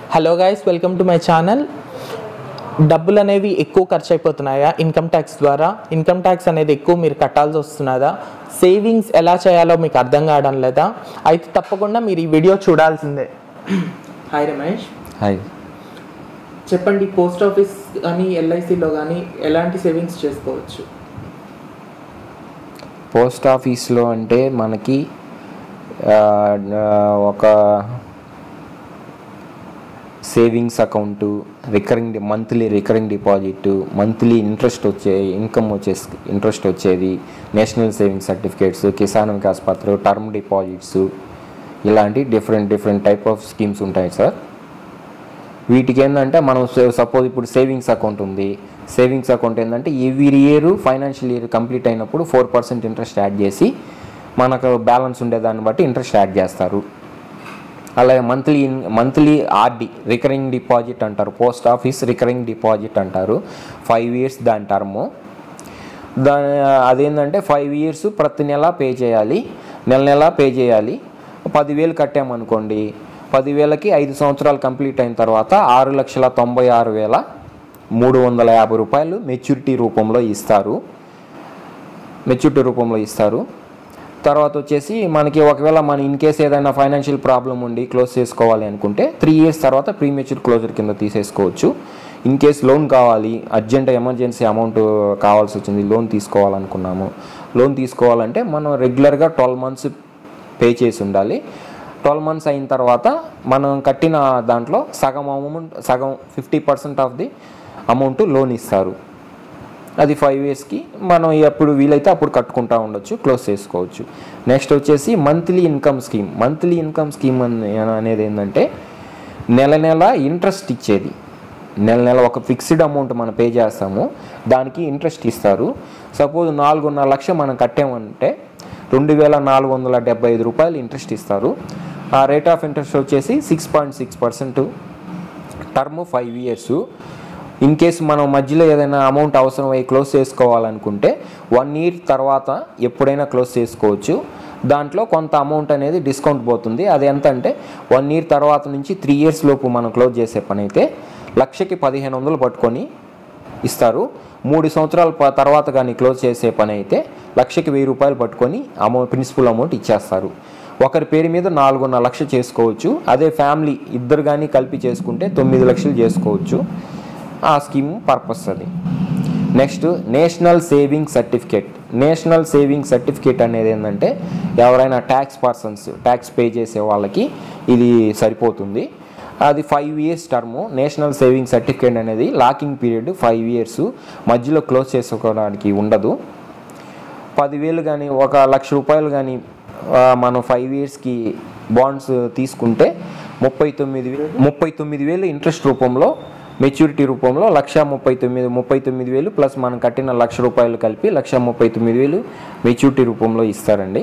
Hello guys welcome to my channel డబ్బులు అనేవి ఎక్కువ ఖర్చు అయిపోతున్నాయా ఇన్కమ్ ట్యాక్స్ ద్వారా ఇన్కమ్ ట్యాక్స్ అనేది ఎక్కువ మీరు కట్టాల్సి వస్తున్నదా సేవింగ్స్ ఎలా చేయాలో మీకు అర్థం కావడం లేదా అయితే తప్పకుండా మీరు ఈ వీడియో చూడాల్సిందే హాయ్ రమేష్ హాయ్ చెప్పండి పోస్ట్ ఆఫీస్ కానీ ఎల్ఐసిలో కానీ ఎలాంటి సేవింగ్స్ చేసుకోవచ్చు పోస్ట్ ఆఫీస్లో అంటే మనకి ఆ, ఆ, ఒక savings account recurring monthly recurring deposit monthly interest వచ్చే ఇన్కమ్ వచ్చేసి ఇంట్రెస్ట్ వచ్చేది national saving certificates Kisan Vikas Patra term deposits ఇలాంటి different different type of schemes ఉంటాయి సార్ వీటికి ఏంటంటే మనం సపోజ్ ఇప్పుడు సేవింగ్స్ అకౌంట్ ఉంది సేవింగ్స్ అకౌంట్ ఏంటంటే every year financial year complete అయినప్పుడు ఫోర్ పర్సెంట్ ఇంట్రెస్ట్ యాడ్ చేసి మనకు బ్యాలెన్స్ ఉండేదాన్ని బట్టి ఇంట్రెస్ట్ యాడ్ చేస్తారు అలాగే monthly monthly RD recurring deposit అంటారు పోస్ట్ ఆఫీస్ రికరింగ్ డిపాజిట్ అంటారు ఫైవ్ ఇయర్స్ దాని టర్ము దాని అదేంటంటే ఫైవ్ ఇయర్స్ ప్రతి నెల పే చేయాలి నెల నెల పే చేయాలి పదివేలు కట్టామనుకోండి పదివేలకి ఐదు సంవత్సరాలు కంప్లీట్ అయిన తర్వాత ఆరు లక్షల తొంభై ఆరు వేల మూడు వందల యాభై రూపాయలు మెచ్యూరిటీ రూపంలో ఇస్తారు మెచ్యూరిటీ రూపంలో ఇస్తారు తర్వాత వచ్చేసి మనకి ఒకవేళ మన ఇన్ కేస్ ఏదైనా ఫైనాన్షియల్ ప్రాబ్లం ఉండి క్లోజ్ చేసుకోవాలి అనుకుంటే త్రీ ఇయర్స్ తర్వాత ప్రీమెచ్యూర్ క్లోజర్ కింద తీసేసుకోవచ్చు ఇన్ కేస్ లోన్ కావాలి అర్జెంట్ ఎమర్జెన్సీ అమౌంట్ కావాల్సి వచ్చింది లోన్ తీసుకోవాలనుకున్నాము లోన్ తీసుకోవాలంటే మనం రెగ్యులర్గా ట్వెల్వ్ మంత్స్ పే చేసి ఉండాలి ట్వెల్వ్ మంత్స్ అయిన తర్వాత మనం కట్టిన దాంట్లో సగం అమౌంట్ సగం fifty percent of the amount loan ఇస్తారు అది ఫైవ్ ఇయర్స్కి మనం ఎప్పుడు వీలైతే అప్పుడు కట్టుకుంటా ఉండొచ్చు క్లోజ్ చేసుకోవచ్చు నెక్స్ట్ వచ్చేసి monthly income scheme monthly income scheme అనే- అనేది ఏంటంటే నెల నెల ఇంట్రెస్ట్ ఇచ్చేది నెల నెల ఒక ఫిక్స్డ్ అమౌంట్ మనం పే చేస్తాము దానికి ఇంట్రెస్ట్ ఇస్తారు సపోజ్ నాలుగున్నర లక్ష మనం కట్టామంటే రెండు వేల నాలుగు వందల డెబ్బై ఐదు రూపాయలు ఇంట్రెస్ట్ ఇస్తారు ఆ రేట్ ఆఫ్ ఇంట్రెస్ట్ వచ్చేసి six point six percent term five years in case మనం మధ్యలో ఏదైనా అమౌంట్ అవసరం అయ్యి క్లోజ్ చేసుకోవాలనుకుంటే వన్ ఇయర్ తర్వాత ఎప్పుడైనా క్లోజ్ చేసుకోవచ్చు దాంట్లో కొంత అమౌంట్ అనేది డిస్కౌంట్ పోతుంది అది ఎంత అంటే వన్ ఇయర్ తర్వాత నుంచి త్రీ ఇయర్స్ లోపు మనం క్లోజ్ చేసే పని అయితే లక్షకి పదిహేను వందలు పట్టుకొని ఇస్తారు మూడు సంవత్సరాల ప- తర్వాత కానీ క్లోజ్ చేసే పని అయితే లక్షకి వెయ్యి రూపాయలు పట్టుకొని అమౌంట్ ప్రిన్సిపల్ అమౌంట్ ఇచ్చేస్తారు ఒకరి పేరు మీద నాలుగున్నర లక్ష చేసుకోవచ్చు అదే ఫ్యామిలీ ఇద్దరు కానీ కలిపి చేసుకుంటే తొమ్మిది లక్షలు చేసుకోవచ్చు ఆ స్కీమ్ పర్పస్ అది next national saving certificate national saving certificate అనేది ఏంటంటే ఎవరైనా ట్యాక్స్ పర్సన్స్ ట్యాక్స్ పే చేసే వాళ్ళకి ఇది సరిపోతుంది అది five years term national saving certificate అనేది లాకింగ్ పీరియడ్ ఫైవ్ ఇయర్స్ మధ్యలో క్లోజ్ చేసుకోవడానికి ఉండదు పదివేలు కానీ ఒక లక్ష రూపాయలు కానీ మనం ఫైవ్ ఇయర్స్కి బాండ్స్ తీసుకుంటే ముప్పై తొమ్మిది వేలు ముప్పై తొమ్మిది వేలు ఇంట్రెస్ట్ రూపంలో మెచ్యూరిటీ రూపంలో లక్ష ముప్పై తొమ్మిది ముప్పై తొమ్మిది వేలు ప్లస్ మనం కట్టిన లక్ష రూపాయలు కలిపి లక్ష ముప్పై తొమ్మిది వేలు మెచ్యూరిటీ రూపంలో ఇస్తారండి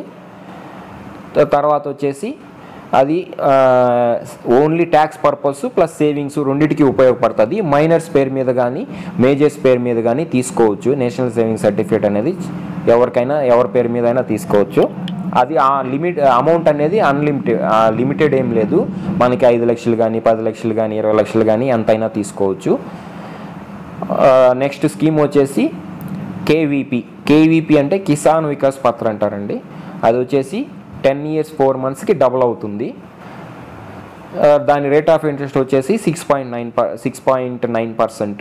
త- తర్వాత వచ్చేసి అది only tax purpose plus savings రెండింటికి ఉపయోగపడుతుంది మైనర్స్ పేరు మీద కానీ మేజర్స్ పేరు మీద కానీ తీసుకోవచ్చు నేషనల్ సేవింగ్ సర్టిఫికేట్ అనేది ఎవరికైనా ఎవరి పేరు మీద అయినా తీసుకోవచ్చు అది ఆ లిమిట్ అమౌంట్ అనేది అన్లిమిటెడ్ లిమిటెడ్ ఏం లేదు మనకి ఐదు లక్షలు కానీ పది లక్షలు కానీ ఇరవై లక్షలు కానీ ఎంతైనా తీసుకోవచ్చు నెక్స్ట్ స్కీమ్ వచ్చేసి కేవీపీ కేవీపీ అంటే కిసాన్ వికాస్ పత్ర అంటారండి అది వచ్చేసి టెన్ ఇయర్స్ ఫోర్ మంత్స్కి డబుల్ అవుతుంది ఆ, దాని రేట్ ఆఫ్ ఇంట్రెస్ట్ వచ్చేసి six point nine six point nine percent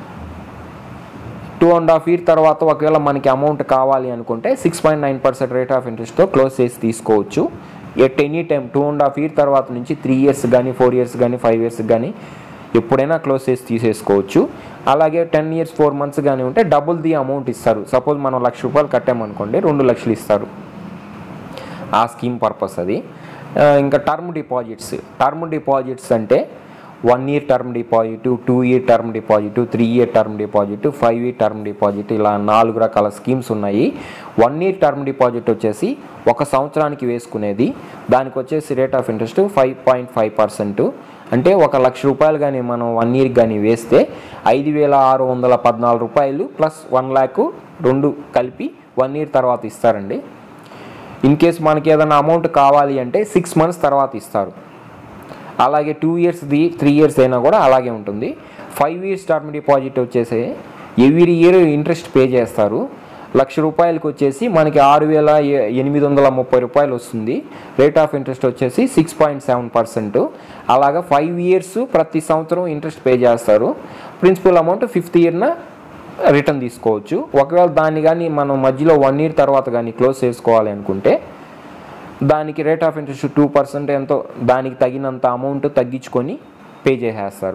two and half year తర్వాత ఒకవేళ మనకి అమౌంట్ కావాలి అనుకుంటే six point nine percent rate of ఇంట్రెస్ట్తో క్లోజ్ చేసి తీసుకోవచ్చు at any time two and half year తర్వాత నుంచి త్రీ ఇయర్స్ కానీ ఫోర్ ఇయర్స్ కానీ ఫైవ్ ఇయర్స్ కానీ ఎప్పుడైనా క్లోజ్ చేసి తీసేసుకోవచ్చు అలాగే టెన్ ఇయర్స్ ఫోర్ మంత్స్ కానీ ఉంటే డబుల్ ది అమౌంట్ ఇస్తారు సపోజ్ మనం లక్ష రూపాయలు కట్టామనుకోండి రెండు లక్షలు ఇస్తారు ఆ స్కీమ్ పర్పస్ అది ఆ, ఇంకా టర్మ్ డిపాజిట్స్ టర్మ్ డిపాజిట్స్ అంటే one year term deposit two year term deposit three year term deposit five year term deposit ఇలా నాలుగు రకాల స్కీమ్స్ ఉన్నాయి వన్ ఇయర్ టర్మ్ డిపాజిట్ వచ్చేసి ఒక సంవత్సరానికి వేసుకునేది దానికి వచ్చేసి rate of interest five point five percent అంటే ఒక లక్ష రూపాయలు కానీ మనం వన్ ఇయర్ కానీ వేస్తే ఐదు వేల ఆరు వందల పద్నాలుగు రూపాయలు ప్లస్ వన్ ల్యాక్ రెండు కలిపి వన్ ఇయర్ తర్వాత ఇస్తారండి ఇన్ కేస్ మనకి ఏదైనా అమౌంట్ కావాలి అంటే సిక్స్ మంత్స్ తర్వాత ఇస్తారు అలాగే టూ ఇయర్స్ది త్రీ ఇయర్స్ అయినా కూడా అలాగే ఉంటుంది ఫైవ్ ఇయర్స్ టర్మ్ డిపాజిట్ వచ్చేసి ఎవ్రీ ఇయర్ ఇంట్రెస్ట్ పే చేస్తారు లక్ష రూపాయలకి వచ్చేసి మనకి ఆరు వేల ఎ- ఎనిమిది వందల ముప్పై రూపాయలు వస్తుంది రేట్ ఆఫ్ ఇంట్రెస్ట్ వచ్చేసి సిక్స్ పాయింట్ సెవెన్ పర్సెంట్ అలాగా ఫైవ్ ఇయర్స్ ప్రతి సంవత్సరం ఇంట్రెస్ట్ పే చేస్తారు ప్రిన్సిపల్ అమౌంట్ ఫిఫ్త్ ఇయర్న రిటర్న్ తీసుకోవచ్చు ఒకవేళ దాన్ని కానీ మనం మధ్యలో వన్ ఇయర్ తర్వాత కానీ క్లోజ్ చేసుకోవాలి అనుకుంటే దానికి rate of interest two percent ఎంతో దానికి తగినంత అమౌంట్ తగ్గించుకొని పే చేసేస్తారు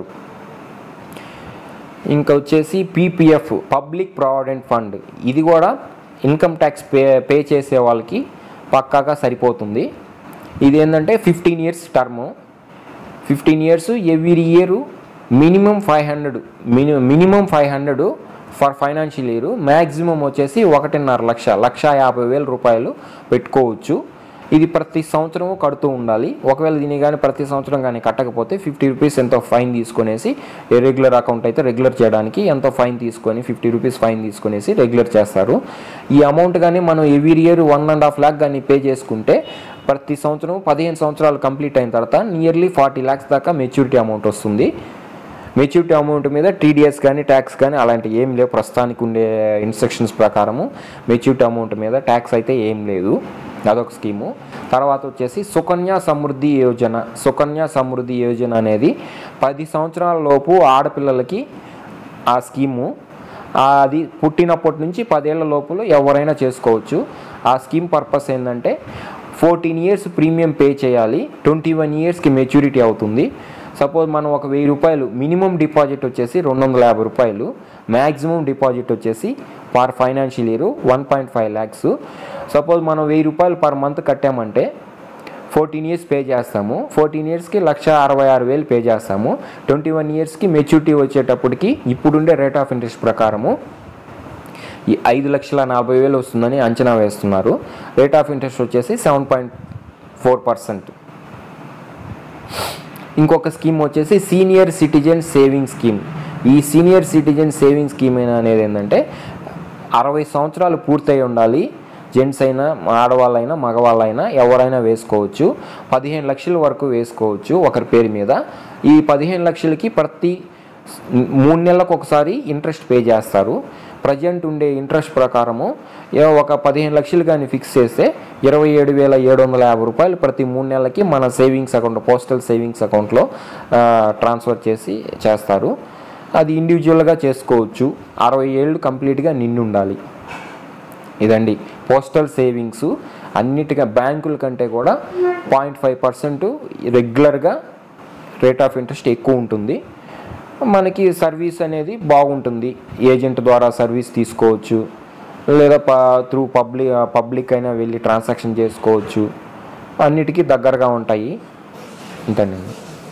ఇంకా వచ్చేసి పీపీఎఫ్ పబ్లిక్ ప్రావిడెంట్ ఫండ్ ఇది కూడా ఇన్కమ్ ట్యాక్స్ పే పే చేసే వాళ్ళకి పక్కాగా సరిపోతుంది ఇది ఏంటంటే fifteen years term fifteen years every year minimum five hundred mini minimum five hundred for financial year maximum వచ్చేసి ఒకటిన్నర లక్ష లక్ష యాభై వేల రూపాయలు పెట్టుకోవచ్చు ఇది ప్రతి సంవత్సరం కడుతూ ఉండాలి ఒకవేళ దీన్ని కానీ ప్రతి సంవత్సరం కానీ కట్టకపోతే ఫిఫ్టీ రూపీస్ ఎంతో ఫైన్ తీసుకొనేసి రెగ్యులర్ అకౌంట్ అయితే రెగ్యులర్ చేయడానికి ఎంతో ఫైన్ తీసుకొని ఫిఫ్టీ రూపీస్ ఫైన్ తీసుకొనేసి రెగ్యులర్ చేస్తారు ఈ అమౌంట్ కానీ మనం every year one and half lakh కానీ పే చేసుకుంటే ప్రతి సంవత్సరం పదిహేను సంవత్సరాలు కంప్లీట్ అయిన తర్వాత నియర్లీ ఫార్టీ ల్యాక్స్ దాకా మెచ్యూరిటీ అమౌంట్ వస్తుంది మెచ్యూరిటీ అమౌంట్ మీద టీడీఎస్ కానీ ట్యాక్స్ కానీ అలాంటి ఏం లేవు ప్రస్తుతానికి ఉండే ఇన్స్ట్రక్షన్స్ ప్రకారము మెచ్యూరిటీ అమౌంట్ మీద ట్యాక్స్ అయితే ఏం లేదు అదొక స్కీము తర్వాత వచ్చేసి సుకన్య సమృద్ధి యోజన సుకన్య సమృద్ధి యోజన అనేది పది సంవత్సరాల లోపు ఆడపిల్లలకి ఆ స్కీము అది పుట్టినప్పటి నుంచి పదేళ్ల లోపల ఎవరైనా చేసుకోవచ్చు ఆ స్కీమ్ పర్పస్ ఏంటంటే ఫోర్టీన్ ఇయర్స్ ప్రీమియం పే చేయాలి ట్వంటీ వన్ ఇయర్స్కి మెచ్యూరిటీ అవుతుంది సపోజ్ మనం ఒక వెయ్యి రూపాయలు మినిమం డిపాజిట్ వచ్చేసి రెండు వందల యాభై రూపాయలు మ్యాక్సిమం డిపాజిట్ వచ్చేసి per financial year one point five lakhs suppose మనం వెయ్యి రూపాయలు పర్ మంత్ కట్టామంటే ఫోర్టీన్ ఇయర్స్ పే చేస్తాము ఫోర్టీన్ ఇయర్స్కి లక్ష అరవై ఆరు వేలు పే చేస్తాము ట్వంటీ వన్ ఇయర్స్కి మెచ్యూరిటీ వచ్చేటప్పటికి ఇప్పుడుండే రేట్ ఆఫ్ ఇంట్రెస్ట్ ప్రకారము ఈ ఐదు లక్షల నలభై వేలు వస్తుందని అంచనా వేస్తున్నారు రేట్ ఆఫ్ ఇంట్రెస్ట్ వచ్చేసి సెవెన్ పాయింట్ ఫోర్ పర్సెంట్ ఇంకొక స్కీమ్ వచ్చేసి సీనియర్ సిటిజన్ సేవింగ్ స్కీమ్ ఈ సీనియర్ సిటిజన్ సేవింగ్ స్కీమ్ అనేది ఏంటంటే అరవై సంవత్సరాలు పూర్తయి ఉండాలి జెంట్స్ అయినా ఆడవాళ్ళైనా మగవాళ్ళైనా ఎవరైనా వేసుకోవచ్చు పదిహేను లక్షల వరకు వేసుకోవచ్చు ఒకరి పేరు మీద ఈ పదిహేను లక్షలకి ప్రతి మూడు నెలలకు ఒకసారి ఇంట్రెస్ట్ పే చేస్తారు ప్రజెంట్ ఉండే ఇంట్రెస్ట్ ప్రకారము ఏ- ఒక పదిహేను లక్షలు కానీ ఫిక్స్ చేస్తే ఇరవై ఏడు వేల ఏడు వందల యాభై రూపాయలు ప్రతి మూడు నెలలకి మన సేవింగ్స్ అకౌంట్ పోస్టల్ సేవింగ్స్ అకౌంట్లో ట్రాన్స్ఫర్ చేసి చేస్తారు అది ఇండివిజువల్గా చేసుకోవచ్చు అరవై ఏళ్ళు కంప్లీట్గా నిండి ఉండాలి ఇదండి పోస్టల్ సేవింగ్స్ అన్నిటిగా బ్యాంకుల కంటే కూడా పాయింట్ ఫైవ్ పర్సెంట్ రెగ్యులర్గా రేట్ ఆఫ్ ఇంట్రెస్ట్ ఎక్కువ ఉంటుంది మనకి సర్వీస్ అనేది బాగుంటుంది ఏజెంట్ ద్వారా సర్వీస్ తీసుకోవచ్చు లేదా ప త్రూ పబ్లిక్ పబ్లిక్ అయినా వెళ్ళి ట్రాన్సాక్షన్ చేసుకోవచ్చు అన్నిటికీ దగ్గరగా ఉంటాయి అంతేనండి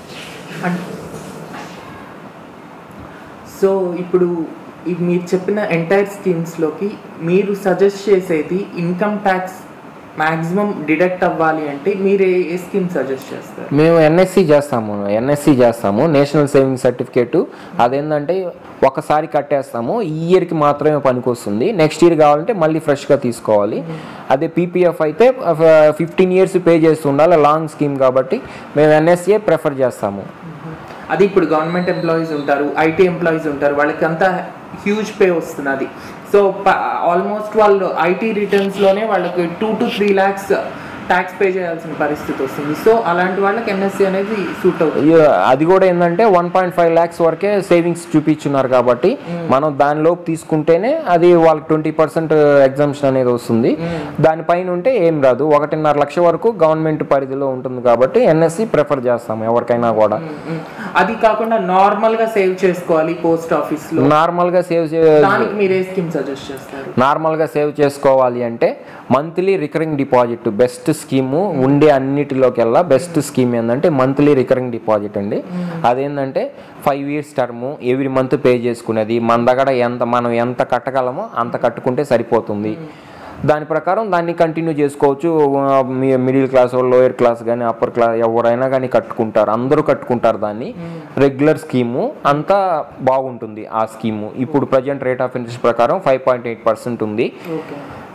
సో ఇప్పుడు ఈ మీరు చెప్పిన ఎంటైర్ స్కీమ్స్లోకి మీరు సజెస్ట్ చేసేది ఇన్కమ్ ట్యాక్స్ మాక్సిమం డిడక్ట్ అవ్వాలి అంటే మీరు ఏ ఏ స్కీమ్ సజెస్ట్ చేస్తారు మేము ఎన్ఎస్సి చేస్తాము ఎన్ఎస్సి చేస్తాము నేషనల్ సేవింగ్ సర్టిఫికేట్ అదేంటంటే ఒకసారి కట్టేస్తాము ఈ ఇయర్కి మాత్రమే పనికొస్తుంది నెక్స్ట్ ఇయర్ కావాలంటే మళ్ళీ ఫ్రెష్గా తీసుకోవాలి అదే పీపీఎఫ్ అయితే ఫిఫ్టీన్ ఇయర్స్ పే చేస్తూ ఉండాలి లాంగ్ స్కీమ్ కాబట్టి మేము ఎన్ఎస్సిఏ ప్రిఫర్ చేస్తాము అది ఇప్పుడు గవర్నమెంట్ ఎంప్లాయీస్ ఉంటారు ఐటీ ఎంప్లాయీస్ ఉంటారు వాళ్ళకి అంతా హ్యూజ్ పే వస్తున్నది సో ఆల్మోస్ట్ వాళ్ళు ఐటీ రిటర్న్స్లోనే వాళ్ళకి two to three lakhs tax pay చేయాల్సిన పరిస్థితి వస్తుంది సో అలాంటి వాళ్ళకి ఎన్ఎస్సి అనేది సూట్ అవుతుంది ఇక అది కూడా ఏంటంటే వన్ పాయింట్ ఫైవ్ ల్యాక్స్ వరకే సేవింగ్స్ చూపించున్నారు కాబట్టి మనం దానిలోపు తీసుకుంటేనే అది వాళ్ళకి ట్వంటీ పర్సెంట్ ఎగ్జామ్షన్ అనేది వస్తుంది దానిపైన ఉంటే ఏం రాదు ఒకటిన్నర లక్ష వరకు గవర్నమెంట్ పరిధిలో ఉంటుంది కాబట్టి ఎన్ఎస్సి ప్రిఫర్ చేస్తాము ఎవరికైనా కూడా మ్మ్. అది కాకుండా నార్మల్ గా సేవ్ చేసుకోవాలి పోస్ట్ ఆఫీస్ లో నార్మల్గా సేవ్ చే దానికి మీరు ఏ స్కీమ్ సజెస్ట్ చేస్తారు నార్మల్గా సేవ్ చేసుకోవాలి అంటే monthly recurring deposit best scheme ఉండే అన్నిటిలోకెల్లా బెస్ట్ స్కీమ్ ఏంటంటే మంత్లీ రికరింగ్ డిపాజిట్ అండి అదేంటంటే five years term every month pay చేసుకునేది మన దగ్గర ఎంత మనం ఎంత కట్టగలమో అంత కట్టుకుంటే సరిపోతుంది దాని ప్రకారం దాన్ని కంటిన్యూ చేసుకోవచ్చు ఆ, మీ మిడిల్ క్లాస్ లోయర్ క్లాస్ కానీ అప్పర్ క్లాస్ ఎవరైనా కానీ కట్టుకుంటారు అందరూ కట్టుకుంటారు దాన్ని రెగ్యులర్ స్కీము అంతా బాగుంటుంది ఆ స్కీము ఇప్పుడు ప్రజెంట్ రేట్ ఆఫ్ ఇంట్రెస్ట్ ప్రకారం ఫైవ్ పాయింట్ ఎయిట్ పర్సెంట్ ఉంది ఓకే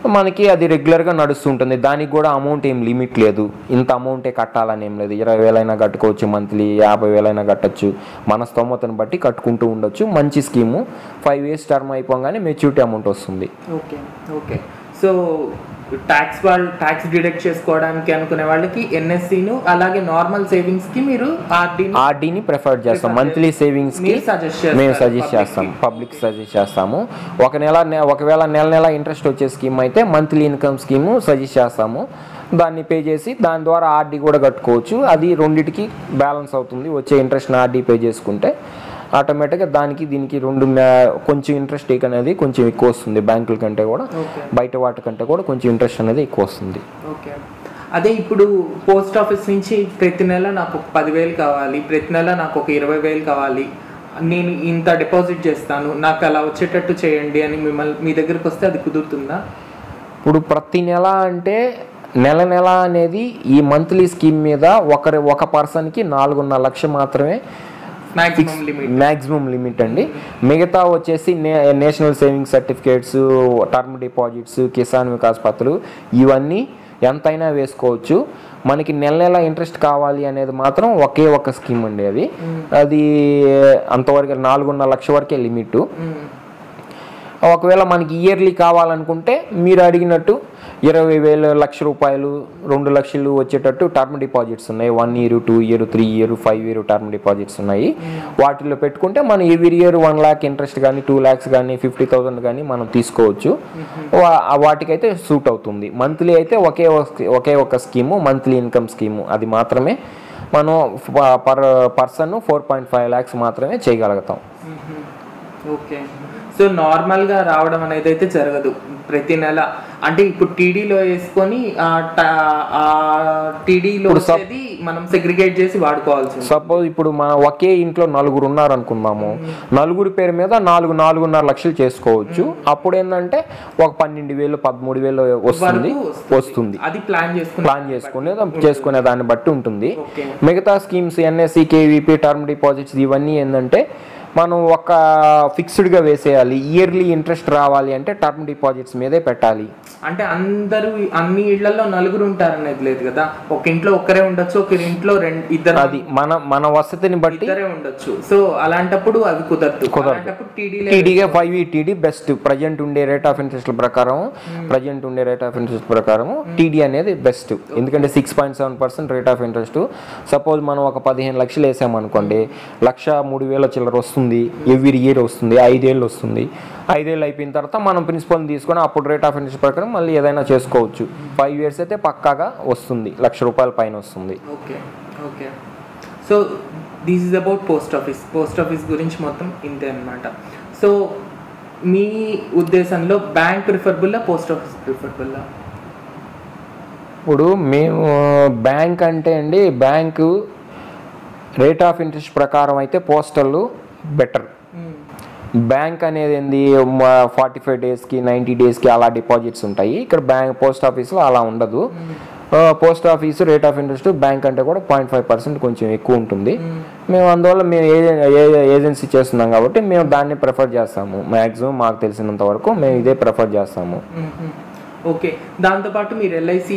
మనకి అది రెగ్యులర్గా నడుస్తుంటుంది దానికి కూడా అమౌంట్ ఏం లిమిట్ లేదు ఇంత అమౌంటే కట్టాలని ఏం లేదు ఇరవై వేలైనా కట్టుకోవచ్చు మంత్లీ యాభై వేలైనా కట్టచ్చు మన స్తోమతను బట్టి కట్టుకుంటూ ఉండొచ్చు మంచి స్కీము ఫైవ్ ఇయర్స్ టర్మ్ అయిపోగానే మెచ్యూరిటీ అమౌంట్ వస్తుంది ఓకే ఓకే సో ట్యాక్స్ వాళ్ళు ట్యాక్స్ డిడక్ట్ చేసుకోవడానికి అనుకునే వాళ్ళకి ఎన్ఎస్సిను అలాగే నార్మల్ సేవింగ్స్ కి మీరు ఆర్డీని ఆర్డీని ప్రిఫర్ చేస్తాం మంత్లీ సేవింగ్స్ కి మీరు suggest చేస్తారు మేము సజెస్ట్ public చేస్తాం పబ్లిక్ సజెస్ట్ చేస్తాము ఒక నెల నె- ఒకవేళ నెల నెల ఇంట్రెస్ట్ వచ్చే స్కీమ్ అయితే మంత్లీ ఇన్కమ్ స్కీమ్ సజెస్ట్ చేస్తాము దాన్ని పే చేసి దాని ద్వారా ఆర్డీ కూడా కట్టుకోవచ్చు అది రెండిటికి బ్యాలెన్స్ అవుతుంది వచ్చే ఇంట్రెస్ట్ని ఆర్డీ పే చేసుకుంటే ఆటోమేటిక్గా దానికి దీనికి రెండు మ్యా- కొంచెం ఇంట్రెస్ట్ అనేది కొంచెం ఎక్కువ వస్తుంది బ్యాంకుల కంటే కూడా ఓకే బయట వాటి కంటే కూడా కొంచెం ఇంట్రెస్ట్ అనేది ఎక్కువ వస్తుంది ఓకే అదే ఇప్పుడు పోస్ట్ ఆఫీస్ నుంచి ప్రతి నెల నాకు ఒక పదివేలు కావాలి ప్రతి నెల నాకు ఒక ఇరవై వేలు కావాలి నేను ఇంత డిపాజిట్ చేస్తాను నాకు అలా వచ్చేటట్టు చేయండి అని మిమ్మల్ని మీ దగ్గరికి వస్తే అది కుదురుతుందా ఇప్పుడు ప్రతి నెల అంటే నెల నెల అనేది ఈ మంత్లీ స్కీమ్ మీద ఒకరి ఒక పర్సన్కి నాలుగున్నర లక్ష మాత్రమే మాక్సిమం లిమిట్ మ్యాక్సిమం లిమిట్ అండి మిగతా వచ్చేసి నే national savings certificates term deposits Kisan Vikas పత్రాలు ఇవన్నీ ఎంతైనా వేసుకోవచ్చు మనకి నెల నెల ఇంట్రెస్ట్ కావాలి అనేది మాత్రం ఒకే ఒక స్కీమ్ అండి అది అది అంతవరకు నాలుగున్నర లక్ష వరకే లిమిట్ ఒకవేళ మనకి ఇయర్లీ కావాలనుకుంటే మీరు అడిగినట్టు ఇరవై వేల లక్ష రూపాయలు రెండు లక్షలు వచ్చేటట్టు టర్మ్ డిపాజిట్స్ ఉన్నాయి one year two year three year five year term deposits ఉన్నాయి వాటిలో పెట్టుకుంటే మనం every year one lakh interest కానీ టూ ల్యాక్స్ కానీ ఫిఫ్టీ థౌసండ్ కానీ మనం తీసుకోవచ్చు వా- వాటికైతే సూట్ అవుతుంది మంత్లీ అయితే ఒకే ఒక- ఒకే ఒక స్కీము మంత్లీ ఇన్కమ్ స్కీము అది మాత్రమే మనం per person four point five lakhs మాత్రమే చేయగలుగుతాం ఓకే సో నార్మల్గా రావడం అనేది అయితే జరగదు ప్రతి నెల అంటే ఇప్పుడు టీడీలో వేసుకొని ఆ ట- ఆ టీడీలో వచ్చేది మనం సెగ్రిగేట్ చేసి వాడుకోవాల్సి ఉంటుంది సపోజ్ ఇప్పుడు మన ఒకే ఇంట్లో నలుగురు ఉన్నారు అనుకుందాము నలుగురి పేరు మీద నాలుగు నాలుగున్నర లక్షలు చేసుకోవచ్చు అప్పుడు ఏంటంటే ఒక పన్నెండు వేలు పదమూడు వేలు వస్తుంది వరకు వస్తుంది అది ప్లాన్ చేసుకుని ప్లాన్ చేసుకునే చేసుకునే దాన్ని బట్టి ఉంటుంది ఓకే మిగతా schemes NSC KVP term deposits ఇవన్నీ ఏంటంటే మనం ఒక ఫిక్స్డ్గా వేసేయాలి ఇయర్లీ ఇంట్రెస్ట్ రావాలి అంటే టర్మ్ డిపాజిట్స్ మీదే పెట్టాలి అంటే అందరూ అన్ని ఇళ్లలో నలుగురు ఉంటారనేది లేదు కదా ఒక ఇంట్లో ఒక్కరే ఉండొచ్చు ఒక ఇంట్లో రెండు ఇద్దరు అది మన మన వసతిని బట్టి ఇద్దరే ఉండొచ్చు సో అలాంటప్పుడు అవి కుదరదు అలాంటప్పుడు టీడీలో టీడీగా ఫైవ్ టీడీ బెస్ట్ ప్రజెంట్ ఉండే రేట్ ఆఫ్ ఇంట్రెస్ట్ ప్రకారం ప్రజెంట్ ఉండే రేట్ ఆఫ్ ఇంట్రెస్ట్ ప్రకారం టీడీ అనేది బెస్ట్ ఎందుకంటే six point seven percent rate of interest suppose మనం ఒక పదిహేను లక్షలు వేసామనుకోండి లక్ష మూడు వేల చిల్లర వస్తుంది ఎవ్రీ ఇయర్ వస్తుంది ఐదేళ్ళు వస్తుంది ఐదేళ్ళు అయిపోయిన తర్వాత మనం ప్రిన్సిపల్ తీసుకొని అప్పుడు రేట్ ఆఫ్ ఇంట్రెస్ట్ ప్రకారం మళ్ళీ ఏదైనా చేసుకోవచ్చు ఫైవ్ ఇయర్స్ అయితే పక్కాగా వస్తుంది లక్ష రూపాయల పైన వస్తుంది okay okay so this is about post office post office గురించి మొత్తం ఇంతే అనమాట సో మీ ఉద్దేశంలో బ్యాంక్ ప్రిఫరబుల్లా పోస్ట్ ఆఫీస్ ప్రిఫరబుల్లా ఇప్పుడు మేము బ్యాంక్ అంటే అండి బ్యాంకు రేట్ ఆఫ్ ఇంట్రెస్ట్ ప్రకారం అయితే పోస్టల్ బెటర్ బ్యాంక్ అనేది ఏంది ఫార్టీ ఫైవ్ డేస్కి నైంటీ డేస్కి అలా డిపాజిట్స్ ఉంటాయి ఇక్కడ బ్యాంక్ పోస్ట్ ఆఫీస్లో అలా ఉండదు post office rate of interest bank అంటే కూడా పాయింట్ ఫైవ్ పర్సెంట్ కొంచెం ఎక్కువ ఉంటుంది మేము అందువల్ల మేము ఏ ఏజెన్సీ చేస్తున్నాం కాబట్టి మేము దాన్ని ప్రిఫర్ చేస్తాము మ్యాక్సిమం మాకు తెలిసినంత వరకు మేము ఇదే ప్రిఫర్ చేస్తాము ఓకే దాంతోపాటు మీరు ఎల్ఐసి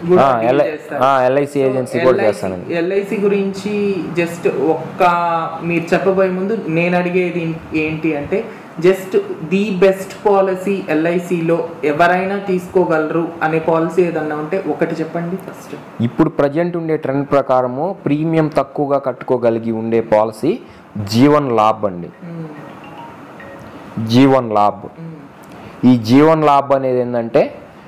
ఎల్ఐసి ఏజెన్సీ కూడా చేస్తానండి ఎల్ఐసి గురించి జస్ట్ ఒక్క మీరు చెప్పబోయే ముందు నేను అడిగేది ఏంటి అంటే జస్ట్ ది బెస్ట్ పాలసీ ఎల్ఐసిలో ఎవరైనా తీసుకోగలరు అనే పాలసీ ఏదన్నా ఉంటే ఒకటి చెప్పండి ఫస్ట్ ఇప్పుడు ప్రజెంట్ ఉండే ట్రెండ్ ప్రకారము ప్రీమియం తక్కువగా కట్టుకోగలిగి ఉండే పాలసీ జీవన్ లాభ్ అండి జీవన్ లాభ్ ఈ జీవన్ లాభ్ అనేది ఏంటంటే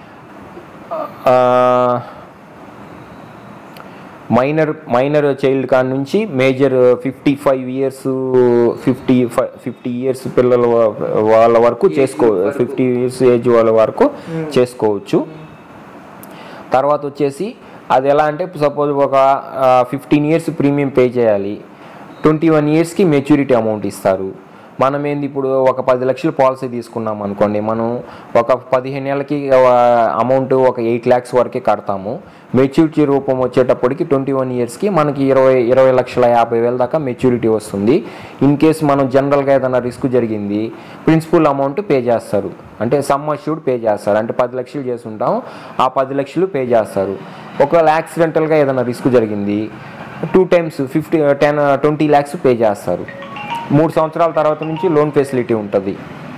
మైనర్ మైనర్ చైల్డ్ కాడి నుంచి major fifty five years fifty five fifty years పిల్లల వా- వాళ్ళ వరకు చేసుకో ఫిఫ్టీ ఇయర్స్ ఏజ్ వాళ్ళ వరకు చేసుకోవచ్చు తర్వాత వచ్చేసి అది ఎలా అంటే సపోజ్ ఒక ఫిఫ్టీన్ ఇయర్స్ ప్రీమియం పే చేయాలి ట్వంటీ వన్ ఇయర్స్కి మెచ్యూరిటీ అమౌంట్ ఇస్తారు మనం ఏంది ఇప్పుడు ఒక పది లక్షల పాలసీ తీసుకున్నాం అనుకోండి మనం ఒక పదిహేను ఏళ్ళకి అమౌంట్ ఒక ఎయిట్ ల్యాక్స్ వరకే కడతాము మెచ్యూరిటీ రూపం వచ్చేటప్పటికి ట్వంటీ వన్ ఇయర్స్కి మనకి ఇరవై ఇరవై లక్షల యాభై వేల దాకా మెచ్యూరిటీ వస్తుంది ఇన్ కేస్ మనం జనరల్గా ఏదైనా రిస్క్ జరిగింది ప్రిన్సిపల్ అమౌంట్ పే చేస్తారు అంటే సమ్ అష్యూడ్ పే చేస్తారు అంటే పది లక్షలు చేసుంటాం ఆ పది లక్షలు పే చేస్తారు ఒకవేళ యాక్సిడెంటల్గా ఏదైనా రిస్క్ జరిగింది two times fifty ten twenty lakhs pay చేస్తారు మూడు సంవత్సరాల తర్వాత నుంచి లోన్ ఫెసిలిటీ ఉంటుంది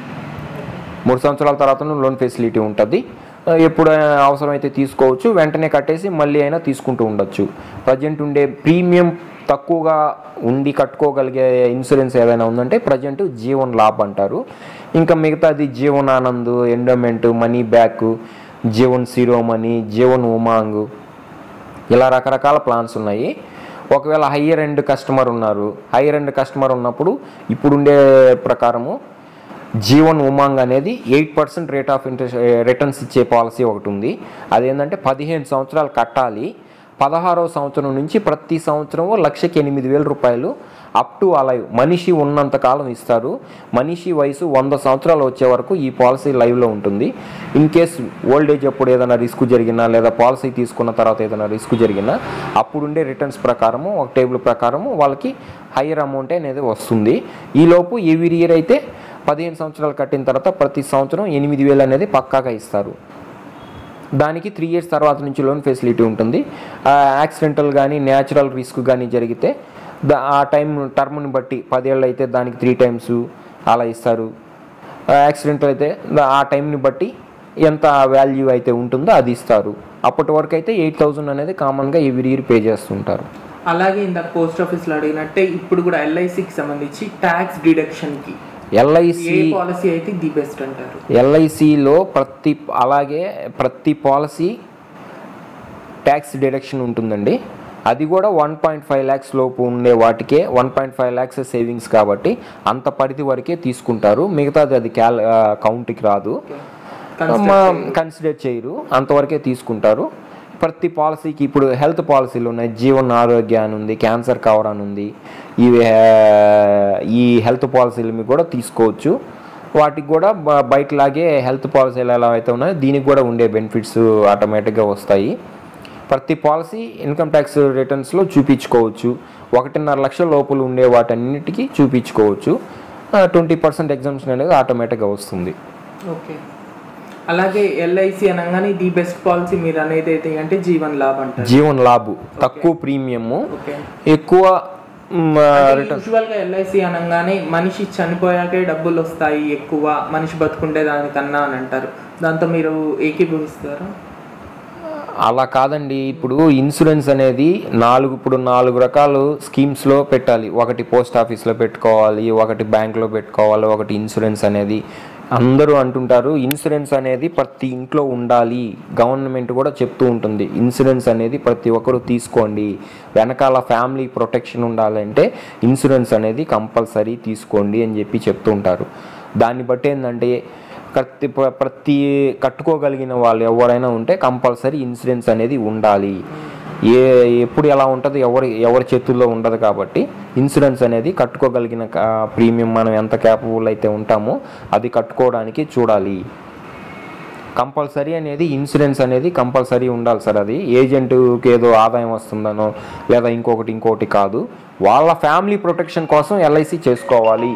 మూడు సంవత్సరాల తర్వాత లోన్ ఫెసిలిటీ ఉంటుంది ఆ, ఎప్పుడు అవసరమైతే తీసుకోవచ్చు వెంటనే కట్టేసి మళ్ళీ అయినా తీసుకుంటూ ఉండొచ్చు ప్రజెంట్ ఉండే ప్రీమియం తక్కువగా ఉండి కట్టుకోగలిగే ఇన్సూరెన్స్ ఏదైనా ఉందంటే ప్రజెంట్ జీవన్ లాభ్ అంటారు ఇంకా మిగతాది Jeevan Anand endowment money back Jeevan సిరో మనీ జీవన్ ఉమాంగ్ ఇలా రకరకాల ప్లాన్స్ ఉన్నాయి ఒకవేళ హయ్యర్ ఎండ్ కస్టమర్ ఉన్నారు హయ్యర్ ఎండ్ కస్టమర్ ఉన్నప్పుడు ఇప్పుడుండే ప్రకారము జీవన్ ఉమాంగ్ అనేది eight percent rate of interest returns ఇచ్చే పాలసీ ఒకటి ఉంది అదేంటంటే పదిహేను సంవత్సరాలు కట్టాలి పదహారవ సంవత్సరం నుంచి ప్రతి సంవత్సరం లక్షకి ఎనిమిది వేల రూపాయలు అప్ టు అలైవ్ మనిషి ఉన్నంత కాలం ఇస్తారు మనిషి వయసు వంద సంవత్సరాలు వచ్చే వరకు ఈ పాలసీ లైవ్లో ఉంటుంది ఇన్ కేస్ ఓల్డ్ ఏజ్ అప్పుడు ఏదైనా రిస్క్ జరిగినా లేదా పాలసీ తీసుకున్న తర్వాత ఏదైనా రిస్క్ జరిగినా అప్పుడుండే రిటర్న్స్ ప్రకారము ఒక టేబుల్ ప్రకారము వాళ్ళకి హయ్యర్ అమౌంట్ అనేది వస్తుంది ఈలోపు ఎవ్రీ ఇయర్ అయితే పదిహేను సంవత్సరాలు కట్టిన తర్వాత ప్రతి సంవత్సరం ఎనిమిది వేలు అనేది పక్కాగా ఇస్తారు దానికి త్రీ ఇయర్స్ తర్వాత నుంచి లోన్ ఫెసిలిటీ ఉంటుంది యాక్సిడెంటల్ కానీ న్యాచురల్ రిస్క్ కానీ జరిగితే దా- ఆ టైం టర్మ్ని బట్టి పదేళ్ళు అయితే దానికి త్రీ టైమ్స్ అలా ఇస్తారు యాక్సిడెంటల్ అయితే దా- ఆ టైంని బట్టి ఎంత వాల్యూ అయితే ఉంటుందో అది ఇస్తారు అప్పటి వరకు అయితే ఎయిట్ థౌజండ్ అనేది కామన్గా ఎవ్రీ ఇయర్ పే చేస్తుంటారు అలాగే ఇందాక పోస్ట్ ఆఫీస్లో అడిగినట్టే ఇప్పుడు కూడా ఎల్ఐసికి సంబంధించి ట్యాక్స్ డిడక్షన్కి ఏ ఎల్ఐసి పాలసీ అయితే ది బెస్ట్ అంటారు ఎల్ఐసిలో ప్రతి అలాగే ప్రతి పాలసీ ట్యాక్స్ డిడక్షన్ ఉంటుందండి అది కూడా వన్ పాయింట్ ఫైవ్ ల్యాక్స్ లోపు ఉండే వాటికే one point five lakhs savings కాబట్టి అంత పరిధి వరకే తీసుకుంటారు మిగతాది అది క్యాల్ కౌంట్కి రాదు కన్సిడర్ చేయరు అంతవరకే తీసుకుంటారు ప్రతి పాలసీకి ఇప్పుడు హెల్త్ పాలసీలు ఉన్నాయి జీవన్ ఆరోగ్య అని ఉంది క్యాన్సర్ కవర్ అని ఉంది ఇవి ఆ, ఈ హెల్త్ పాలసీలు మీకు కూడా తీసుకోవచ్చు వాటికి కూడా బ- బయటలాగే హెల్త్ పాలసీలు ఎలా అయితే ఉన్నాయో దీనికి కూడా ఉండే బెనిఫిట్స్ ఆటోమేటిక్గా వస్తాయి ప్రతి పాలసీ ఇన్కమ్ ట్యాక్స్ రిటర్న్స్లో చూపించుకోవచ్చు ఒకటిన్నర లక్షల లోపల ఉండే వాటన్నిటికీ చూపించుకోవచ్చు ట్వంటీ పర్సెంట్ ఎగ్జామ్షన్ అనేది ఆటోమేటిక్గా వస్తుంది ఓకే అలాగే ఎల్ఐసి అనగానే ది బెస్ట్ పాలసీ మీరు అనేది అయితే అంటే జీవన్ లాభ్ అంటారు జీవన్ లాభు తక్కువ ప్రీమియము ఓకే ఎక్కువ మ్, రిటర్న్ యూజువల్ గా ఎల్ఐసి అనగానే మనిషి చనిపోయాకే డబ్బులు వస్తాయి ఎక్కువ మనిషి బతుకుంటే దానికన్నా అని అంటారు దాంతో మీరు ఏకీభవిస్తారా అలా కాదండి ఇప్పుడు ఇన్సూరెన్స్ అనేది నాలుగు ఇప్పుడు నాలుగు రకాలు స్కీమ్స్లో పెట్టాలి ఒకటి పోస్ట్ ఆఫీస్లో పెట్టుకోవాలి ఒకటి బ్యాంక్లో పెట్టుకోవాలి ఒకటి ఇన్సూరెన్స్ అనేది అందరూ అంటుంటారు ఇన్సూరెన్స్ అనేది ప్రతి ఇంట్లో ఉండాలి గవర్నమెంట్ కూడా చెప్తూ ఉంటుంది ఇన్సూరెన్స్ అనేది ప్రతి ఒక్కరు తీసుకోండి వెనకాల ఫ్యామిలీ ప్రొటెక్షన్ ఉండాలంటే ఇన్సూరెన్స్ అనేది కంపల్సరీ తీసుకోండి అని చెప్పి చెప్తూ ఉంటారు దాన్ని బట్టి ఏంటంటే ప్రతి ప్ర- ప్రతి కట్టుకోగలిగిన వాళ్ళు ఎవరైనా ఉంటే కంపల్సరీ ఇన్సూరెన్స్ అనేది ఉండాలి ఏ ఎప్పుడు ఎలా ఉంటుంది ఎవరి ఎవరి చేతుల్లో ఉండదు కాబట్టి ఇన్సూరెన్స్ అనేది కట్టుకోగలిగిన క- ప్రీమియం మనం ఎంత క్యాపబుల్ అయితే ఉంటామో అది కట్టుకోవడానికి చూడాలి కంపల్సరీ అనేది ఇన్సూరెన్స్ అనేది కంపల్సరీ ఉండాలి సార్ అది ఏజెంట్కి ఏదో ఆదాయం వస్తుందనో లేదా ఇంకొకటి ఇంకొకటి కాదు వాళ్ళ ఫ్యామిలీ ప్రొటెక్షన్ కోసం ఎల్ఐసి చేసుకోవాలి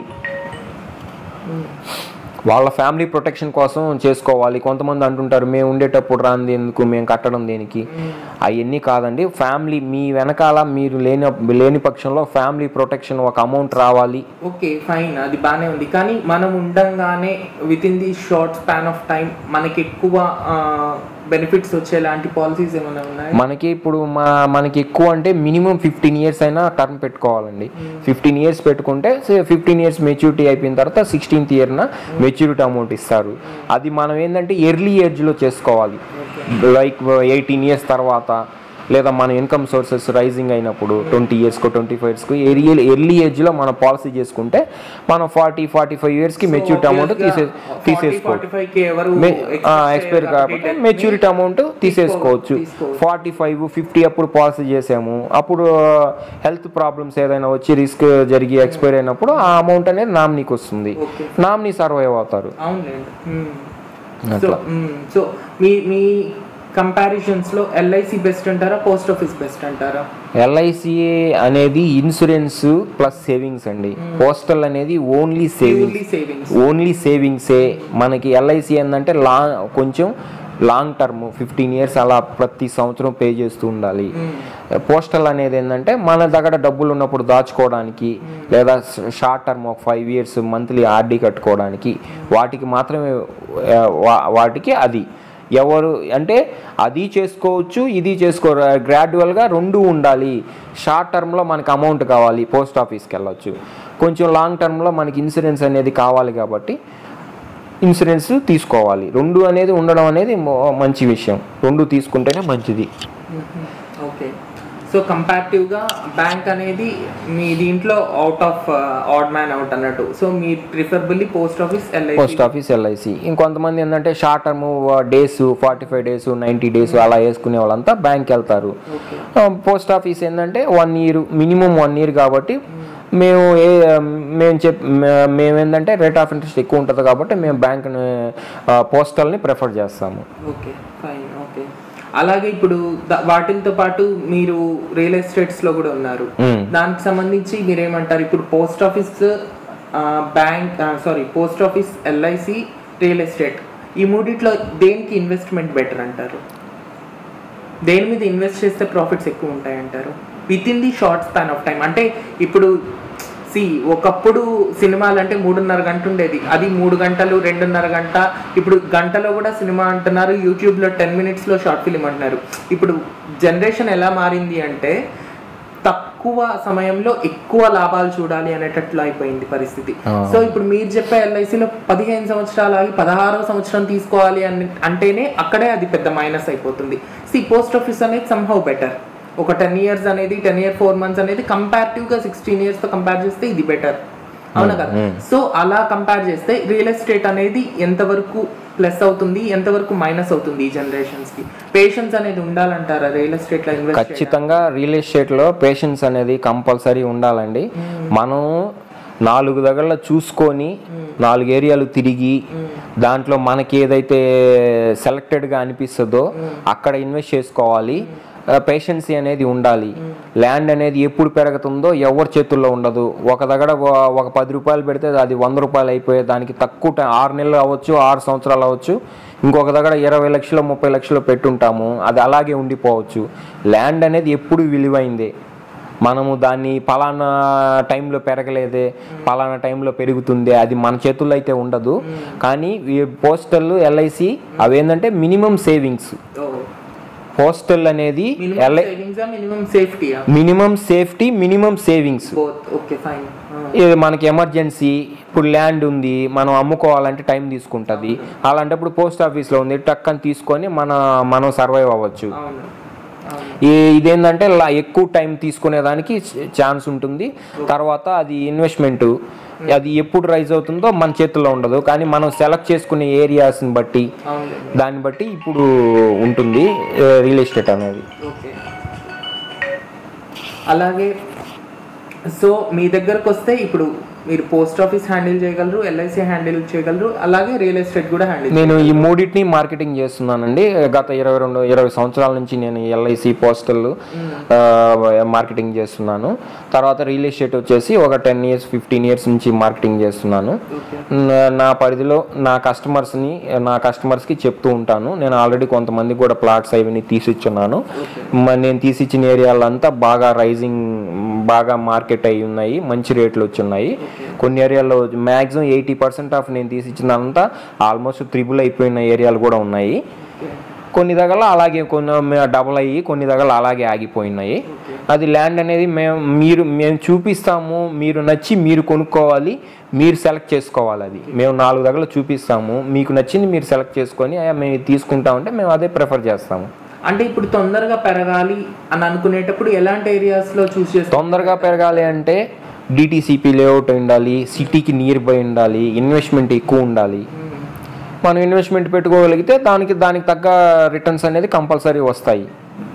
వాళ్ళ ఫ్యామిలీ ప్రొటెక్షన్ కోసం చేసుకోవాలి కొంతమంది అంటుంటారు మేము ఉండేటప్పుడు రాంది ఎందుకు మేము కట్టడం దేనికి అవన్నీ కాదండి ఫ్యామిలీ మీ వెనకాల మీరు లేని లేని పక్షంలో ఫ్యామిలీ ప్రొటెక్షన్ ఒక అమౌంట్ రావాలి ఓకే ఫైన్ అది బాగానే ఉంది కానీ మనం ఉండంగానే within the short span of time మనకి ఎక్కువ బెనిఫిట్స్ వచ్చేలాంటి పాలసీస్ ఏమైనా ఉన్నాయి మనకి ఇప్పుడు మా మనకి ఎక్కువ అంటే మినిమం ఫిఫ్టీన్ ఇయర్స్ అయినా టర్మ్ పెట్టుకోవాలండి ఫిఫ్టీన్ ఇయర్స్ పెట్టుకుంటే ఫిఫ్టీన్ ఇయర్స్ మెచ్యూరిటీ అయిపోయిన తర్వాత సిక్స్టీన్త్ ఇయర్న మెచ్యూరిటీ అమౌంట్ ఇస్తారు అది మనం ఏంటంటే ఎర్లీ ఏజ్లో చేసుకోవాలి లైక్ ఎయిటీన్ ఇయర్స్ తర్వాత లేదా మన ఇన్కమ్ సోర్సెస్ రైజింగ్ అయినప్పుడు ట్వంటీ ఇయర్స్కో ట్వంటీ ఫైవ్ ఇయర్స్కి ఎర్లీ ఎర్లీ ఏజ్లో మనం పాలసీ చేసుకుంటే మనం ఫార్టీ ఫార్టీ ఫైవ్ ఇయర్స్కి మెచ్యూరిటీ అమౌంట్ తీసే తీసేసుకోవచ్చు ఎక్స్పైర్ కాకపోతే మెచ్యూరిటీ అమౌంట్ తీసేసుకోవచ్చు ఫార్టీ ఫైవ్ ఫిఫ్టీ అప్పుడు పాలసీ చేసాము అప్పుడు హెల్త్ ప్రాబ్లమ్స్ ఏదైనా వచ్చి రిస్క్ జరిగి ఎక్స్పైర్ అయినప్పుడు ఆ అమౌంట్ అనేది నామినీకి వస్తుంది Okay. నామినీ సర్వైవ్ అవుతారు అవునులేండి సో సో మీ మీ కంపారిజన్స్ లో ఎల్ఐసి బెస్ట్ అంటారా పోస్ట్ ఆఫీస్ బెస్ట్ అంటారా ఎల్ఐసి అనేది ఇన్సూరెన్స్ ప్లస్ సేవింగ్స్ అండి పోస్టల్ అనేది only savings only savings only సేవింగ్సే మనకి ఎల్ఐసి ఏంటంటే లా కొంచెం లాంగ్ టర్మ్ ఫిఫ్టీన్ ఇయర్స్ అలా ప్రతి సంవత్సరం పే చేస్తూ ఉండాలి పోస్టల్ అనేది ఏంటంటే మన దగ్గర డబ్బులు ఉన్నప్పుడు దాచుకోవడానికి లేదా షార్ట్ టర్మ్ ఒక ఫైవ్ ఇయర్స్ మంత్లీ ఆర్డీ కట్టుకోవడానికి వాటికి మాత్రమే ఆ, వా- వాటికి అది ఎవరు అంటే అది చేసుకోవచ్చు ఇది చేసుకో గ్రాడ్యువల్గా రెండు ఉండాలి షార్ట్ టర్మ్లో మనకి అమౌంట్ కావాలి పోస్ట్ ఆఫీస్కి వెళ్ళొచ్చు కొంచెం లాంగ్ టర్మ్లో మనకి ఇన్సూరెన్స్ అనేది కావాలి కాబట్టి ఇన్సూరెన్స్ తీసుకోవాలి రెండు అనేది ఉండడం అనేది మొ- మంచి విషయం రెండు తీసుకుంటేనే మంచిది ఓకే సో కంపారిటివ్ గా బ్యాంక్ అనేది మీ దీంట్లో out of odd man out అన్నట్టు సో మీ preferably post office LIC post office LIC ఇంకొంతమంది ఏంటంటే short term days forty five days ninety days అలా వేసుకునే వాళ్ళంతా బ్యాంక్ వెళ్తారు పోస్ట్ ఆఫీస్ ఏంటంటే one year minimum one year కాబట్టి మేము ఏ మేము చెప్ మే- మేము ఏంటంటే రేట్ ఆఫ్ ఇంట్రెస్ట్ ఎక్కువ ఉంటుంది కాబట్టి మేము బ్యాంక్ పోస్టల్ని ప్రిఫర్ చేస్తాము ఓకే ఫైన్ ఓకే అలాగే ఇప్పుడు ద- వాటితో పాటు మీరు రియల్ ఎస్టేట్స్ లో కూడా ఉన్నారు మ్మ్. దానికి సంబంధించి మీరేమంటారు ఇప్పుడు post office bank sorry post office LIC real estate ఈ మూడిట్లో దేనికి ఇన్వెస్ట్మెంట్ బెటర్ అంటారు దేని మీద ఇన్వెస్ట్ చేస్తే ప్రాఫిట్స్ ఎక్కువ ఉంటాయి అంటారు within the short span of time అంటే ఇప్పుడు సి ఒకప్పుడు సినిమాలు అంటే మూడున్నర గంట ఉండేది అది మూడు గంటలు రెండున్నర గంట ఇప్పుడు గంటలో కూడా సినిమా అంటున్నారు యూట్యూబ్లో టెన్ మినిట్స్లో షార్ట్ ఫిలిం అంటున్నారు ఇప్పుడు జనరేషన్ ఎలా మారింది అంటే తక్కువ సమయంలో ఎక్కువ లాభాలు చూడాలి అనేటట్లు అయిపోయింది పరిస్థితి సో ఇప్పుడు మీరు చెప్పే ఎల్ఐసిలో పదిహేను సంవత్సరాలు ఆగి పదహారో సంవత్సరం తీసుకోవాలి అని అంటేనే అక్కడే అది పెద్ద మైనస్ అయిపోతుంది సి పోస్ట్ ఆఫీస్ అనేది సంహౌ బెటర్ ఒక టెన్ ఇయర్స్ అనేది టెన్ ఇయర్ ఫోర్ మంత్స్ అనేది కంపారిటివ్ గా సిక్స్టీన్ ఇయర్స్ తో కంపేర్ చేస్తే ఇది బెటర్ అవునా కదా సో అలా కంపేర్ చేస్తే రియల్ ఎస్టేట్ అనేది ఎంతవరకు ప్లస్ అవుతుంది ఎంతవరకు మైనస్ అవుతుంది ఈ జనరేషన్స్ కి పేషెన్స్ అనేది ఉండాలంటారా రియల్ ఎస్టేట్ లో ఇన్వెస్ట్ ఖచ్చితంగా రియల్ ఎస్టేట్లో పేషెన్స్ అనేది కంపల్సరీ ఉండాలండి మనం నాలుగు దగ్గర చూసుకొని నాలుగు ఏరియాలు తిరిగి దాంట్లో మనకి ఏదైతే సెలెక్టెడ్గా అనిపిస్తుందో అక్కడ ఇన్వెస్ట్ చేసుకోవాలి పేషెన్సీ అనేది ఉండాలి ల్యాండ్ అనేది ఎప్పుడు పెరుగుతుందో ఎవరి చేతుల్లో ఉండదు ఒక దగ్గర ఒక- ఒక పది రూపాయలు పెడితే అది వంద రూపాయలు అయిపోయే దానికి తక్కువ టైం ఆరు నెలలు అవ్వచ్చు ఆరు సంవత్సరాలు అవ్వచ్చు ఇంకొక దగ్గర ఇరవై లక్షలు ముప్పై లక్షలు పెట్టుంటాము అది అలాగే ఉండిపోవచ్చు ల్యాండ్ అనేది ఎప్పుడు విలువైందే మనము దాన్ని పలానా టైంలో పెరగలేదే పలానా టైంలో పెరుగుతుంది అది మన చేతుల్లో అయితే ఉండదు కానీ ఈ పోస్టల్ ఎల్ఐసి అవేంటంటే మినిమం సేవింగ్స్ పోస్టల్ అనేది మినిమం ఎల్ఐ సేవింగ్స్ మినిమం సేఫ్టీయా minimum safety minimum savings both okay fine ఇది మనకి ఎమర్జెన్సీ ఇప్పుడు ల్యాండ్ ఉంది మనం అమ్ముకోవాలంటే టైం తీసుకుంటుంది అలాంటప్పుడు పోస్ట్ ఆఫీస్లో ఉంది టక్కని తీసుకొని మన మనం సర్వైవ్ అవ్వచ్చు అవును అవును ఈ ఇదేంటంటే లా- ఎక్కువ టైం తీసుకునేదానికి ఛాన్స్ ఉంటుంది తర్వాత అది ఇన్వెస్ట్మెంట్ అది ఎప్పుడు రైజ్ అవుతుందో మన చేతుల్లో ఉండదు కానీ మనం సెలెక్ట్ చేసుకునే ఏరియాస్ని బట్టి అవును దాన్ని బట్టి ఇప్పుడు ఉంటుంది రియల్ ఎస్టేట్ అనేది ఓకే అలాగే సో మీ దగ్గరకు వస్తే ఇప్పుడు మీరు పోస్ట్ ఆఫీస్ హ్యాండిల్ చేయగలరు ఎల్ఐసి హ్యాండిల్ చేయగలరు అలాగే రియల్ ఎస్టేట్ కూడా హ్యాండిల్ నేను ఈ మూడింటిని మార్కెటింగ్ చేస్తున్నానండి గత ఇరవై రెండు ఇరవై సంవత్సరాల నుంచి నేను ఎల్ఐసి పోస్టల్ మార్కెటింగ్ చేస్తున్నాను తర్వాత రియల్ ఎస్టేట్ వచ్చేసి ఒక టెన్ ఇయర్స్ ఫిఫ్టీన్ ఇయర్స్ నుంచి మార్కెటింగ్ చేస్తున్నాను ఓకే నా- నా పరిధిలో నా కస్టమర్స్ని నా కస్టమర్స్కి చెప్తూ ఉంటాను నేను ఆల్రెడీ కొంతమందికి కూడా ప్లాట్స్ అవన్నీ తీసిచ్చున్నాను మ- నేను తీసిచ్చిన ఏరియాలంతా బాగా రైజింగ్ బాగా మార్కెట్ అయి ఉన్నాయి మంచి రేట్లు వచ్చున్నాయి కొన్ని ఏరియాలో మ్యాక్సిమం ఎయిటీ పర్సెంట్ ఆఫ్ నేను తీసిచ్చిందంతా ఆల్మోస్ట్ త్రిబుల్ అయిపోయిన ఏరియాలు కూడా ఉన్నాయి కొన్ని దగ్గర అలాగే కొన్ని డబుల్ అయ్యి కొన్ని దగ్గర అలాగే ఆగిపోయినాయి అది ల్యాండ్ అనేది మేము మీరు మేము చూపిస్తాము మీరు నచ్చి మీరు కొనుక్కోవాలి మీరు సెలెక్ట్ చేసుకోవాలి అది మేము నాలుగు దగ్గర చూపిస్తాము మీకు నచ్చింది మీరు సెలెక్ట్ చేసుకొని "అయ్యా, మేము ఇది తీసుకుంటామంటే మేము అదే ప్రిఫర్ చేస్తాము అంటే ఇప్పుడు తొందరగా పెరగాలి అని అనుకునేటప్పుడు ఎలాంటి ఏరియాస్లో చూస్ చేస్తాం తొందరగా పెరగాలి అంటే డిటీసీపీ లేఅవుట్ ఉండాలి సిటీకి నియర్ బై ఉండాలి ఇన్వెస్ట్మెంట్ ఎక్కువ ఉండాలి మనం ఇన్వెస్ట్మెంట్ పెట్టుకోగలిగితే దానికి దానికి తగ్గ రిటర్న్స్ అనేది కంపల్సరీ వస్తాయి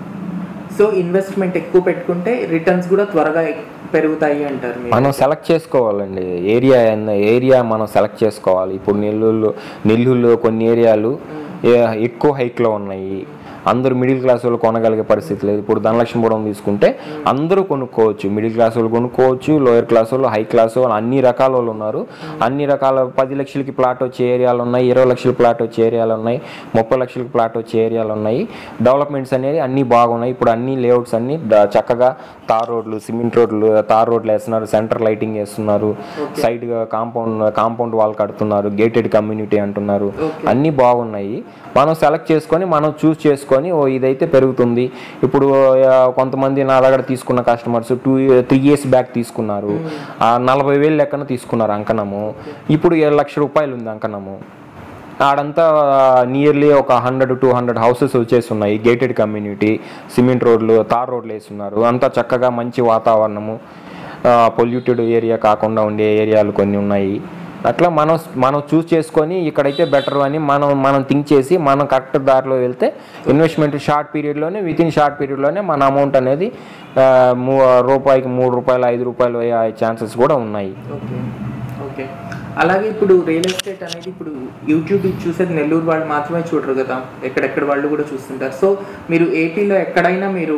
సో ఇన్వెస్ట్మెంట్ ఎక్కువ పెట్టుకుంటే రిటర్న్స్ కూడా త్వరగా ఎక్- పెరుగుతాయి అంటారు మీరు మనం సెలెక్ట్ చేసుకోవాలండి ఏరియా ఎన్న- ఏరియా మనం సెలెక్ట్ చేసుకోవాలి ఇప్పుడు నెల్లూరులో నెల్లూరులో కొన్ని ఏరియాలు ఏ- ఎక్కువ హైక్లో ఉన్నాయి అందరూ మిడిల్ క్లాస్ వాళ్ళు కొనగలిగే పరిస్థితి లేదు ఇప్పుడు ధనలక్ష్మీపురం తీసుకుంటే అందరూ కొనుక్కోవచ్చు మిడిల్ క్లాస్ వాళ్ళు కొనుక్కోవచ్చు లోయర్ క్లాస్ వాళ్ళు హై క్లాస్ వాళ్ళు అన్ని రకాల వాళ్ళు ఉన్నారు అన్ని రకాల పది లక్షలకి ప్లాట్ వచ్చే ఏరియాలు ఉన్నాయి ఇరవై లక్షల ప్లాట్ వచ్చే ఏరియాలు ఉన్నాయి ముప్పై లక్షలకి ప్లాట్ వచ్చే ఏరియాలు ఉన్నాయి డెవలప్మెంట్స్ అనేది అన్నీ బాగున్నాయి ఇప్పుడు అన్ని లేఅవుట్స్ అన్ని ద- చక్కగా తార్ రోడ్లు సిమెంట్ రోడ్లు తార్ రోడ్లు వేస్తున్నారు సెంటర్ లైటింగ్ వేస్తున్నారు సైడ్ కాంపౌండ్ కాంపౌండ్ వాల్ కడుతున్నారు గేటెడ్ కమ్యూనిటీ అంటున్నారు అన్నీ బాగున్నాయి మనం సెలెక్ట్ చేసుకొని మనం చూస్ చేసుకొని ఓ ఇదైతే పెరుగుతుంది ఇప్పుడు ఆ, కొంతమంది నా దగ్గర తీసుకున్న customers two three years back తీసుకున్నారు ఆ, నలభై వేలు లెక్కన తీసుకున్నారు అంకణము ఇప్పుడు ఏడు లక్ష రూపాయలు ఉంది అంకణము ఆడంతా నియర్లీ ఒక హండ్రెడ్ టూ హండ్రెడ్ హౌసెస్ వచ్చేసి ఉన్నాయి గేటెడ్ కమ్యూనిటీ సిమెంట్ రోడ్లు తార్ రోడ్లు వేస్తున్నారు అంతా చక్కగా మంచి వాతావరణము పొల్యూటెడ్ ఏరియా కాకుండా ఉండే ఏరియాలు కొన్ని ఉన్నాయి అట్లా మనం మనం చూస్ చేసుకొని ఇక్కడైతే బెటర్ అని మనం మనం థింక్ చేసి మనం కరెక్ట్ దారిలో వెళ్తే ఇన్వెస్ట్మెంట్ షార్ట్ పీరియడ్లోనే విత్ ఇన్ షార్ట్ పీరియడ్లోనే మన అమౌంట్ అనేది ఆ, మూ రూపాయికి మూడు రూపాయలు ఐదు రూపాయలు అయ్యే ఛాన్సెస్ కూడా ఉన్నాయి ఓకే ఓకే అలాగే ఇప్పుడు రియల్ ఎస్టేట్ అనేది ఇప్పుడు యూట్యూబ్ చూసేది నెల్లూరు వాళ్ళు మాత్రమే చూడరు కదా ఎక్కడెక్కడ వాళ్ళు కూడా చూస్తుంటారు సో మీరు ఏపీలో ఎక్కడైనా మీరు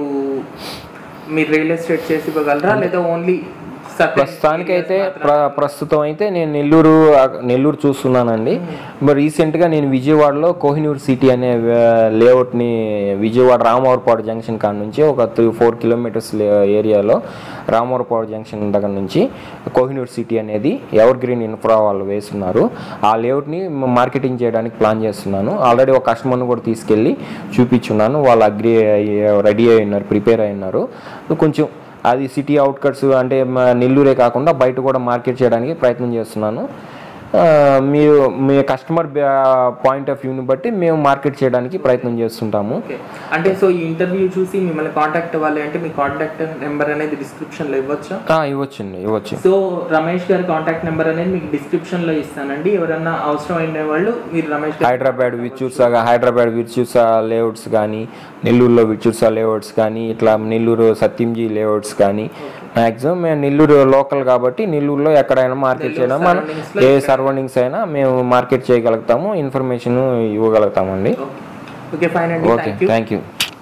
మీరు రియల్ ఎస్టేట్ చేసి ఇవ్వగలరా లేదా ఓన్లీ ప్రస్తుతానికైతే ప్ర ప్రస్తుతం అయితే నేను నెల్లూరు నెల్లూరు చూస్తున్నానండి మరి రీసెంట్గా నేను విజయవాడలో కోహినూర్ సిటీ అనే లేఅవుట్ని విజయవాడ రామవరపాడు జంక్షన్ కాడ నుంచి ఒక త్రీ ఫోర్ కిలోమీటర్స్ ఏరియాలో రామవరపాడు జంక్షన్ దగ్గర నుంచి కోహినూర్ సిటీ అనేది ఎవర్ గ్రీన్ ఇన్ఫ్రా వాళ్ళు వేస్తున్నారు ఆ లేఅవుట్ని మార్కెటింగ్ చేయడానికి ప్లాన్ చేస్తున్నాను ఆల్రెడీ ఒక కస్టమర్ని కూడా తీసుకెళ్ళి చూపించున్నాను వాళ్ళు అగ్రి రెడీ అయి ఉన్నారు ప్రిపేర్ అయి ఉన్నారు కొంచెం అది సిటీ అవుట్కట్స్ అంటే మ- నెల్లూరే కాకుండా బయట కూడా మార్కెట్ చేయడానికి ప్రయత్నం చేస్తున్నాను ఆ, మీరు మీ కస్టమర్ పాయింట్ ఆఫ్ వ్యూని బట్టి మేము మార్కెట్ చేయడానికి ప్రయత్నం చేస్తుంటాము ఓకే అంటే సో ఈ ఇంటర్వ్యూ చూసి మిమ్మల్ని కాంటాక్ట్ అవ్వాలి అంటే మీ కాంటాక్ట్ నెంబర్ అనేది డిస్క్రిప్షన్లో ఇవ్వచ్చా ఆ, ఇవ్వచ్చండి ఇవ్వచ్చు సో రమేష్ గారి కాంటాక్ట్ నెంబర్ అనేది మీకు డిస్క్రిప్షన్ లో ఇస్తానండి ఎవరన్నా అవసరం అయిన వాళ్ళు మీరు రమేష్ గారి హైదరాబాద్ విర్చూర్సా హైదరాబాద్ విర్చూర్సా లేఅవుట్స్ కానీ నెల్లూరులో విర్చూర్సా లేఅవుట్స్ కానీ ఇట్లా నెల్లూరు సత్యంజీ లేఅవుట్స్ కానీ మ్యాక్సిమం మేము నెల్లూరు లోకల్ కాబట్టి నెల్లూరులో ఎక్కడైనా మార్కెట్ చేయడం మనం ఏ సరౌండింగ్స్ అయినా మేము మార్కెట్ చేయగలుగుతాము ఇన్ఫర్మేషన్ ఇవ్వగలుగుతామండి ఓకే ఫైన్ అండి okay thank you thank you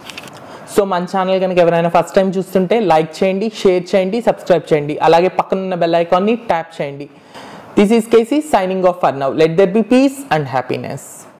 so మన ఛానల్ కనుక ఎవరైనా ఫస్ట్ టైం చూస్తుంటే లైక్ చేయండి షేర్ చేయండి సబ్స్క్రైబ్ చేయండి అలాగే పక్కన ఉన్న బెల్ ఐకాన్ని ట్యాప్ చేయండి this is KC signing off for now let there be peace and happiness